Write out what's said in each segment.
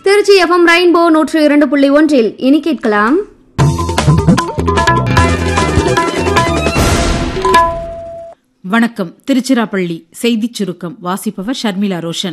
Trichy FM rainbow நூற்று இரண்டு புள்ளி ஒன்றில் இனி கேட்கலாம் வணக்கம் திருச்சிராப்பள்ளி செய்திச் சுருக்கம் வாசிப்பவர் ஷர்மிளா ரோஷன்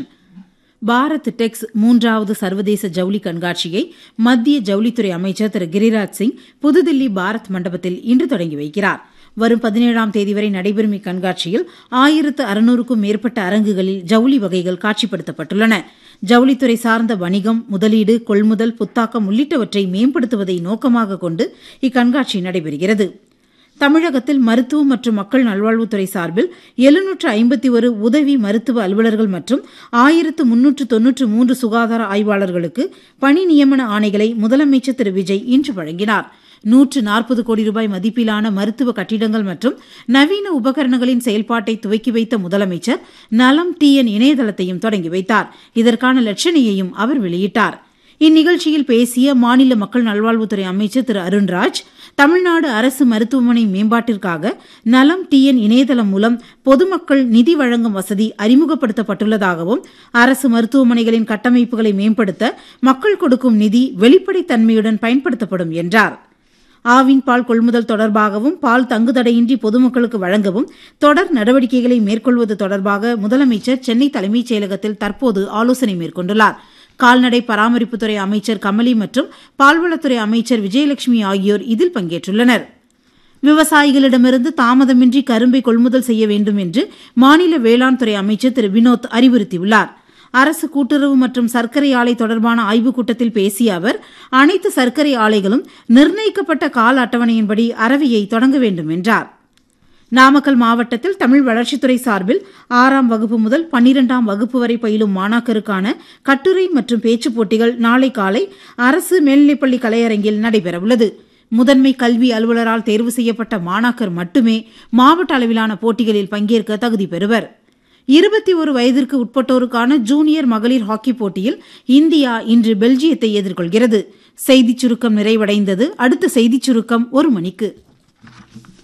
பாரத் டெக்ஸ் மூன்றாவது சர்வதேச ஜவுளி கண்காட்சியை மத்திய ஜவுளித்துறை அமைச்சர் திரு கிரிராஜ் சிங் புதுதில்லி பாரத் மண்டபத்தில் இன்று தொடங்கி வைக்கிறார் வரும் பதினேழாம் தேதி வரை நடைபெறும் இக்கண்காட்சியில் ஆயிரத்து அறுநூறுக்கும் மேற்பட்ட அரங்குகளில் ஜவுளி வகைகள் காட்சிப்படுத்தப்பட்டுள்ளன ஜவுளித்துறை சார்ந்த வணிகம் முதலீடு கொள்முதல் புத்தாக்கம் உள்ளிட்டவற்றை மேம்படுத்துவதை நோக்கமாக கொண்டு இக்கண்காட்சி நடைபெறுகிறது தமிழகத்தில் மருத்துவம் மற்றும் மக்கள் நல்வாழ்வுத்துறை சார்பில் எழுநூற்று ஐம்பத்தி ஒரு உதவி மருத்துவ அலுவலர்கள் மற்றும் ஆயிரத்து முன்னூற்று தொன்னூற்று மூன்று சுகாதார ஆய்வாளர்களுக்கு பணி நியமன ஆணைகளை முதலமைச்சர் திரு விஜய் இன்று வழங்கினார் நூற்று நாற்பது கோடி ரூபாய் மதிப்பிலான மருத்துவ கட்டிடங்கள் மற்றும் நவீன உபகரணங்களின் செயல்பாட்டை துவக்கி வைத்த முதலமைச்சர் நலம் டிஎன் இணையதளத்தையும் தொடங்கி வைத்தார் இதற்கான லட்சணையையும் அவர் வெளியிட்டார் இந்நிகழ்ச்சியில் பேசிய மாநில மக்கள் நல்வாழ்வுத்துறை அமைச்சர் திரு அருண்ராஜ் தமிழ்நாடு அரசு மருத்துவமனை மேம்பாட்டிற்காக நலம் டிஎன் இணையதளம் மூலம் பொதுமக்கள் நிதி வழங்கும் வசதி அறிமுகப்படுத்தப்பட்டுள்ளதாகவும் அரசு மருத்துவமனைகளின் கட்டமைப்புகளை மேம்படுத்த மக்கள் கொடுக்கும் நிதி வெளிப்படைத்தன்மையுடன் பயன்படுத்தப்படும் என்றார் ஆவின் பால் கொள்முதல் தொடர்பாகவும் பால் தங்குதடையின்றி பொதுமக்களுக்கு வழங்கவும் தொடர் நடவடிக்கைகளை மேற்கொள்வது தொடர்பாக முதலமைச்சர் சென்னை தலைமைச் செயலகத்தில் தற்போது ஆலோசனை மேற்கொண்டுள்ளார் கால்நடை பராமரிப்புத்துறை அமைச்சர் கமலி மற்றும் பால்வளத்துறை அமைச்சர் விஜயலட்சுமி ஆகியோர் இதில் பங்கேற்றுள்ளனர் விவசாயிகளிடமிருந்து தாமதமின்றி கரும்பை கொள்முதல் செய்ய வேண்டும் என்று மாநில வேளாண் துறை அமைச்சர் திரு வினோத் அறிவுறுத்தியுள்ளார் அரசு கூட்டுறவு மற்றும் சர்க்கரை ஆலை தொடர்பான ஆய்வுக் கூட்டத்தில் பேசிய அவர் அனைத்து சர்க்கரை ஆலைகளும் நிர்ணயிக்கப்பட்ட கால அட்டவணையின்படி அறவையை தொடங்க வேண்டும் என்றார் நாமக்கல் மாவட்டத்தில் தமிழ் வளர்ச்சித்துறை சார்பில் ஆறாம் வகுப்பு முதல் பன்னிரெண்டாம் வகுப்பு வரை பயிலும் மாணாக்கருக்கான கட்டுரை மற்றும் பேச்சுப் போட்டிகள் நாளை காலை அரசு மேல்நிலைப்பள்ளி கலையரங்கில் நடைபெறவுள்ளது முதன்மை கல்வி அலுவலரால் தேர்வு செய்யப்பட்ட மாணாக்கர் மட்டுமே மாவட்ட அளவிலான போட்டிகளில் பங்கேற்க தகுதி பெறுவர் இருபத்தி ஒரு வயதிற்கு உட்பட்டோருக்கான ஜூனியர் மகளிர் ஹாக்கி போட்டியில் இந்தியா இன்று பெல்ஜியத்தை எதிர்கொள்கிறது செய்திச் சுருக்கம் நிறைவடைந்தது அடுத்த செய்திச் சுருக்கம் ஒரு மணிக்கு